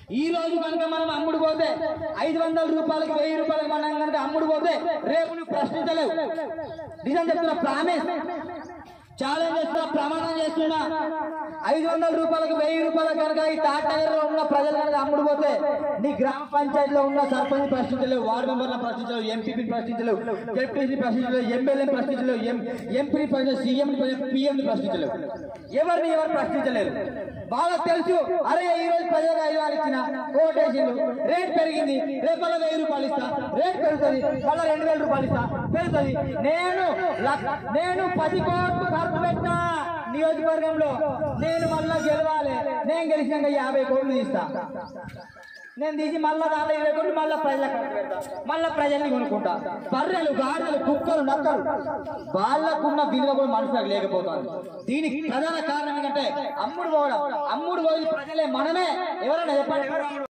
ఈ రోజు కనుక మనం అమ్ముడు పోతే ఐదు వందల రూపాయలకి వెయ్యి రూపాయలకి మనం కనుక అమ్ముడు పోతే రేపు నువ్వు ప్రశ్నించలేవు నిజం చెప్తున్నా ప్రామిస్ ఛాలెంజ్ చేస్తున్నా ప్రమాణం చేస్తున్నా ఐదు వందల రూపాయలకు వెయ్యి రూపాయలకు కనుక ఈ తాటగర్లో ఉన్న ప్రజలు కనుక అమ్ముడు పోతే నీ గ్రామ పంచాయతీలో ఉన్న సర్పంచ్ ప్రశ్నించలేవు వార్డు మెంబర్లను ప్రశ్నించలేవు ఎంపీపీని ప్రశ్నించలేవు జడ్పీసీ ప్రశ్నించలేవు ఎమ్మెల్యేని ప్రశ్నించలేవు ఎం ఎంపీని ప్రశ్నించలేవు సీఎం పిఎంని ప్రశ్నించలేవు ఎవరిని ఎవరు ప్రశ్నించలేరు బాగా తెలుసు అరే ఈ రోజు ప్రజలకు ఐదు వేలు ఇచ్చిన ఓటేసిండు రేట్ పెరిగింది రేపు మళ్ళీ వెయ్యి రూపాయలు ఇస్తా రేట్ పెరుగుతుంది మళ్ళీ రెండు వేల రూపాయలు ఇస్తా పెరుగుతుంది నేను లక్- నేను పది కోట్లు ఖర్చు పెట్టినా నియోజకవర్గంలో నేను మళ్ళా గెలవాలి నేను గెలిచినాక యాభై కోట్లు తీస్తా నేను తీసి మళ్ళా దాంట్లో ఇరవై కోట్లు మళ్ళా ప్రజలకు ఖర్చు పెడతా మళ్ళా ప్రజల్ని కొనుక్కుంటా బర్రెలు గాడిదలు కుక్కలు నక్కలు వాళ్ళకున్న విలువ కూడా మనుషులకు లేకపోతుంది దీనికి ప్రధాన కారణం ఏంటంటే అమ్ముడు పోవడం అమ్ముడు పోయి ప్రజలే మనమే ఎవరైనా చెప్పండి